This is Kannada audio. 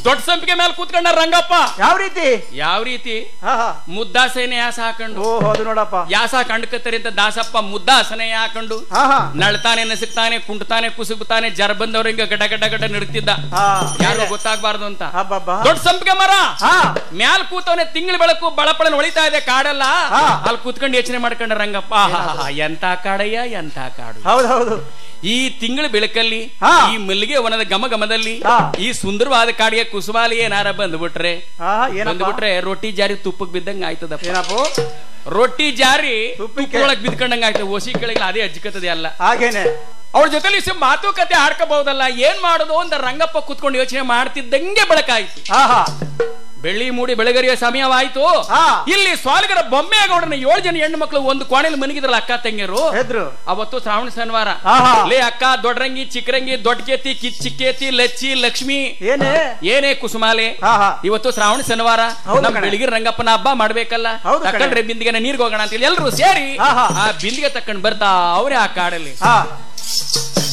ದೊಡ್ಡ ಸಂಪಿಗೆ ಮೇಲೆ ಕೂತ್ಕೊಂಡ ರಂಗಪ್ಪ ಯಾವ ರೀತಿ ಯಾವ ರೀತಿ ಹಾ ಹಾ ಮುದ್ದಾಸೆನೆ ಯಾಸ ಹಾಕೊಂಡು ಓ ಹೌದು ನೋಡಪ್ಪ ಯಾಸ ಕಂಡ್ಕತ್ತರಿ ಅಂತ ದಾಸಪ್ಪ ಮುದ್ದಾಸನೆ ಹಾಕೊಂಡು ಹಾ ಹಾ ನಳ್ತಾನೆ ನಸುಕ್ತಾನೆ ಕುಂಟ್ತಾನೆ ಕುಸುಗುತ್ತಾನೆ ಜರ ಬಂದವ್ರ ಹಿಂಗ ಗಡ ಗಡ ಗಡ ನಡುತ್ತಿದ್ದ ಹಾ ಯಾರು ಗೊತ್ತಾಗ್ಬಾರ್ದು ಅಂತ ಹಬ್ಬಬ್ಬ ದೊಡ್ಡ ಸಂಪಿಗೆ ಮರ ಹಾ ಮ್ಯಾಲ್ ಕೂತವನೆ ತಿಂಗಳ ಬೆಳಕು ಬಳಪಳ ಹೊಳಿತಾ ಇದೆ ಕಾಡೆಲ್ಲ ಹಾ. ಅಲ್ಲಿ ಕೂತ್ಕೊಂಡು ಯೋಚನೆ ಮಾಡ್ಕೊಂಡ ರಂಗಪ್ಪ ಆಹಾಹಾ, ಎಂತ ಕಾಡಯ್ಯ ಎಂತ ಕಾಡು ಹೌದು ಹೌದು ಈ ತಿಂಗಳ ಬೆಳಕಲ್ಲಿ ಹಾ. ಈ ಮಲ್ಲಿಗೆ ವನದ ಘಮ ಘಮದಲ್ಲಿ ಹಾ. ಈ ಸುಂದರವಾದ ಕಾಡಿಗೆ ಕುಸುಮಾಲಿ ಏನಾರ ಬಂದ್ಬಿಟ್ರೆ ಹಾ ಹಾ, ಏನಪ್ಪ ಬಂದ್ಬಿಟ್ರೆ ರೊಟ್ಟಿ ಜಾರಿ ತುಪ್ಪಕ್ ಬಿದ್ದಂಗ ಆಯ್ತದಪ್ಪ ಏನಪ್ಪು ರೊಟ್ಟಿ ಜಾರಿ ತುಪ್ಪಕ್ಕೆ? ತುಪ್ಪದೊಳಗ್ ಬಿದ್ಕೊಂಡಂಗ ಆಯ್ತದೆ ಒಸಿ ಕೆಳಗೆ ಅದೇ ಅಜ್ಜಿಕತ್ತದೆ ಅಲ್ಲ ಹಾಗೇನೆ ಅವ್ರ ಜೊತೆಲಿ ಸ ಮಾತುಕತೆ ಆಡ್ಕೋಬಹುದಲ್ಲ ಏನ್ ಮಾಡೋದು ಅಂತ ರಂಗಪ್ಪ ಕುತ್ಕೊಂಡು ಯೋಚನೆ ಮಾಡ್ತಿದ್ದಂಗೆ ಬೆಳಕಾಯ್ತು ಹಾ ಹಾ ಬೆಳ್ಳಿ ಮೂಡಿ ಬೆಳಗರಿಯ ಸಮಯವಾಯ್ತು ಹಾ. ಇಲ್ಲಿ ಸ್ವಾಲಿಗರ ಬೊಮ್ಮೆಗೌಡನ ಏಳು ಜನ ಹೆಣ್ಣು ಮಕ್ಕಳು ಒಂದು ಕೋಣೆಲಿ ಮನಗಿದ್ರಲ್ಲ ಅಕ್ಕ ತಂಗಿಯರು ಹೆದ್ರು ಅವತ್ತು ಶ್ರಾವಣ ಶನಿವಾರ ಹಾ ಹಾ ಲೇ ಅಕ್ಕ ದೊಡ್ಡರಂಗಿ ಚಿಕ್ಕರಂಗಿ ದೊಡ್ಡಕೇತಿ ಕಿಚ್ಚಿಕೇತಿ ಲಚ್ಚಿ ಲಕ್ಷ್ಮಿ ಏನೇ ಏನೇ ಕುಸುಮಾಲೆ ಹಾ ಹಾ ಇವತ್ತು ಶ್ರಾವಣ ಶನಿವಾರ ಹೌದು ನಮ್ ಕಣೆ. ಬೆಳಗಿನ ರಂಗಪ್ಪನ ಹಬ್ಬ ಮಾಡ್ಬೇಕಲ್ಲ ಹೌದು ಕಣೆ. ತಕೊಂಡ್ರೆ ಬಿಂದಿಗೆನ ನೀರ್ಗೆ ಹೋಗೋಣ ಅಂತ ಎಲ್ಲರೂ ಸೇರಿ ಹಾ, ಹಾ. ಆ ಬಿಂದಿಗೆ ತಕೊಂಡ್ ಬರ್ತಾ ಅವ್ರೆ ಆ ಕಾಡಲ್ಲಿ ಹಾ